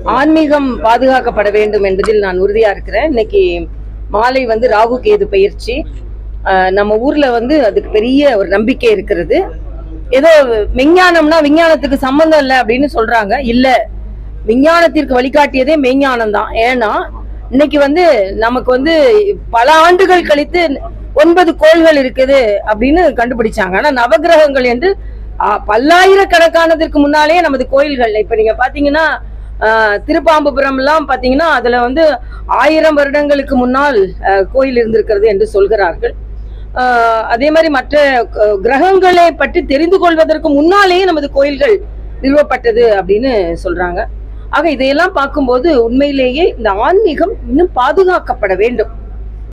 ஆன்மீகம் பாதுகாக்கப்பட வேண்டும் என்பதில் நான் உறுதியா இருக்கிறேன் இன்னைக்கு மாலை வந்து ராகு கேது பயிற்சி ஆஹ் நம்ம ஊர்ல வந்து அதுக்கு பெரிய ஒரு நம்பிக்கை இருக்கிறது ஏதோ விஞ்ஞானம்னா விஞ்ஞானத்துக்கு சம்பந்தம் இல்லை அப்படின்னு சொல்றாங்க இல்ல விஞ்ஞானத்திற்கு வழிகாட்டியதே மெய்ஞானம் தான் ஏன்னா இன்னைக்கு வந்து நமக்கு வந்து பல ஆண்டுகள் கழித்து ஒன்பது கோள்கள் இருக்குது அப்படின்னு கண்டுபிடிச்சாங்க ஆனா நவகிரகங்கள் என்று ஆஹ், பல்லாயிரக்கணக்கானதற்கு முன்னாலே நமது கோயில்கள் இப்ப நீங்க பாத்தீங்கன்னா ஆஹ், திருப்பாம்புபுரம் எல்லாம் பாத்தீங்கன்னா அதுல வந்து ஆயிரம் வருடங்களுக்கு முன்னால் ஆஹ், கோயில் இருந்திருக்கிறது என்று சொல்கிறார்கள் ஆஹ், அதே மாதிரி மற்ற அஹ், கிரகங்களை பற்றி தெரிந்து கொள்வதற்கு முன்னாலேயே நமது கோயில்கள் நிறுவப்பட்டது அப்படின்னு சொல்றாங்க ஆக இதையெல்லாம் பார்க்கும்போது உண்மையிலேயே இந்த ஆன்மீகம் இன்னும் பாதுகாக்கப்பட வேண்டும்